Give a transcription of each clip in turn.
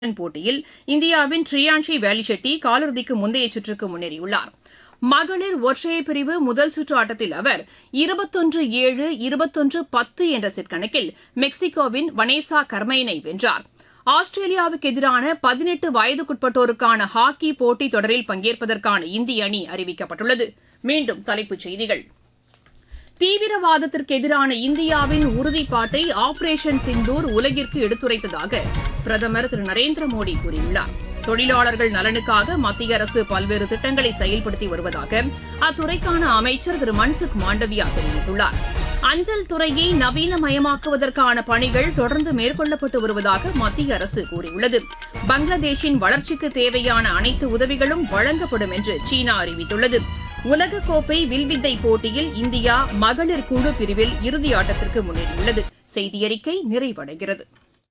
badminton போட்டியில் இந்தியாவின் ட்ரியான்ஷி வேலிச்செட்டி காலிறுதிக்கு முந்தைய சுற்றுக்கு முன்னேறியுள்ளார் மகளிர் ஒற்றையர் பிரிவு முதல் சுற்று ஆட்டத்தில் அவர் இருபத்தொன்று ஏழு இருபத்தொன்று பத்து என்ற செட் கணக்கில் மெக்சிகோவின் வனேசா கர்மைனை வென்றார் ஆஸ்திரேலியாவுக்கு எதிரான பதினெட்டு வயதுக்குட்பட்டோருக்கான ஹாக்கி போட்டித் தொடரில் பங்கேற்பதற்கான இந்திய அணி அறிவிக்கப்பட்டுள்ளது மீண்டும் தலைப்புச் செய்திகள் தீவிரவாதத்திற்கு எதிரான இந்தியாவின் உறுதிப்பாட்டை ஆபரேஷன் சிந்தூர் உலகிற்கு எடுத்துரைத்ததாக பிரதமர் திரு நரேந்திர மோடி கூறியுள்ளார் தொழிலாளர்கள் நலனுக்காக மத்திய அரசு பல்வேறு திட்டங்களை செயல்படுத்தி வருவதாக அத்துறைக்கான அமைச்சர் திரு மன்சுக் மாண்டவியா தெரிவித்துள்ளார் அஞ்சல் துறையை நவீனமயமாக்குவதற்கான பணிகள் தொடர்ந்து மேற்கொள்ளப்பட்டு வருவதாக மத்திய அரசு கூறியுள்ளது பங்களாதேஷின் வளர்ச்சிக்கு தேவையான அனைத்து உதவிகளும் வழங்கப்படும் என்று சீனா அறிவித்துள்ளது உலகக்கோப்பை வில்வித்தை போட்டியில் இந்தியா மகளிர் குழு பிரிவில் இறுதி ஆட்டத்திற்கு முன்னேறியுள்ளது செய்தியறிக்கை நிறைவடைகிறது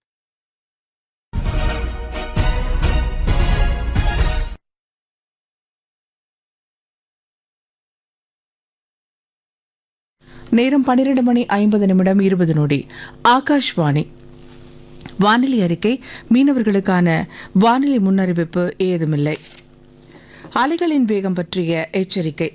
நேரம் பன்னிரண்டு மணி ஐம்பது நிமிடம் இருபது நொடி ஆகாஷ்வாணி வானிலை அறிக்கை மீனவர்களுக்கான வானிலை முன்னறிவிப்பு ஏதுமில்லை அலைகளின் வேகம் பற்றிய எச்சரிக்கை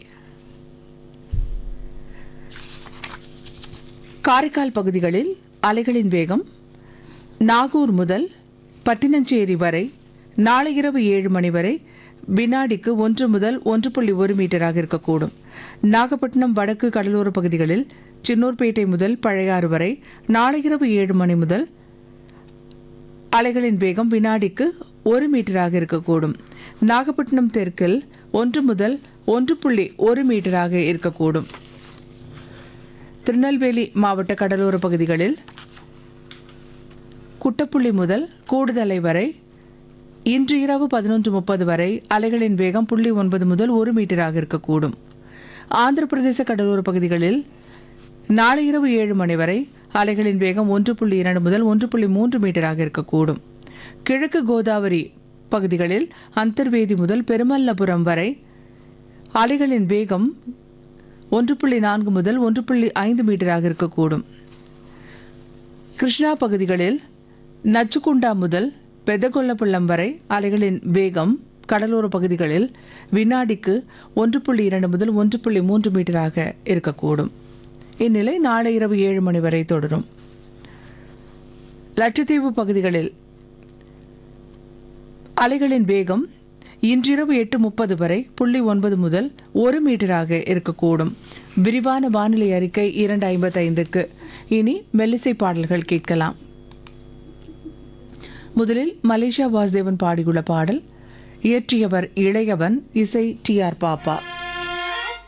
காரைக்கால் பகுதிகளில் அலைகளின் வேகம் நாகூர் முதல் பட்டினஞ்சேரி வரை நாளை இரவு ஏழு மணி வரை வினாடிக்கு ஒன்று முதல் ஒன்று புள்ளி ஒரு மீட்டராக இருக்கக்கூடும் நாகப்பட்டினம் வடக்கு கடலோர பகுதிகளில் சின்னூர்பேட்டை முதல் பழையாறு வரை நாளை இரவு ஏழு மணி முதல் அலைகளின் வேகம் வினாடிக்கு ஒரு மீட்டராக இருக்கக்கூடும் நாகப்பட்டினம் தெற்கில் ஒன்று முதல் ஒன்று புள்ளி ஒரு மீட்டராக இருக்கக்கூடும் திருநெல்வேலி மாவட்ட கடலோர பகுதிகளில் குட்டப்புள்ளி முதல் கூடுதலை வரை இன்று இரவு பதினொன்று முப்பது வரை அலைகளின் வேகம் புள்ளி ஒன்பது முதல் ஒரு மீட்டராக இருக்கக்கூடும் ஆந்திர பிரதேச கடலோர பகுதிகளில் நாளை இரவு ஏழு மணி வரை அலைகளின் வேகம் ஒன்று புள்ளி இரண்டு முதல் ஒன்று புள்ளி மூன்று மீட்டராக இருக்கக்கூடும் கிழக்கு கோதாவரி பகுதிகளில் அந்தர்வேதி முதல் பெருமல்லபுரம் வரை அலைகளின் வேகம் ஒன்று புள்ளி நான்கு முதல் ஒன்று புள்ளி ஐந்து மீட்டராக இருக்கக்கூடும் கிருஷ்ணா பகுதிகளில் நச்சுக்குண்டா முதல் பெதகொல்லப்பள்ளம் வரை அலைகளின் வேகம் கடலோர பகுதிகளில் வினாடிக்கு ஒன்று புள்ளி இரண்டு முதல் ஒன்று புள்ளி மூன்று மீட்டராக இருக்கக்கூடும் இந்நிலை நாளை இரவு ஏழு மணி வரை தொடரும் லட்சத்தீவு பகுதிகளில் அலைகளின் வேகம் இன்றிரவு எட்டு முப்பது வரை புள்ளி ஒன்பது முதல் ஒரு மீட்டராக இருக்கக்கூடும் விரிவான வானிலை அறிக்கை இரண்டு ஐம்பத்தைந்துக்கு இனி மெல்லிசை பாடல்கள் கேட்கலாம் முதலில் மலேசியா வாசுதேவன் பாடியுள்ள பாடல் இயற்றியவர் இளையவன் இசை டி ஆர் பாப்பா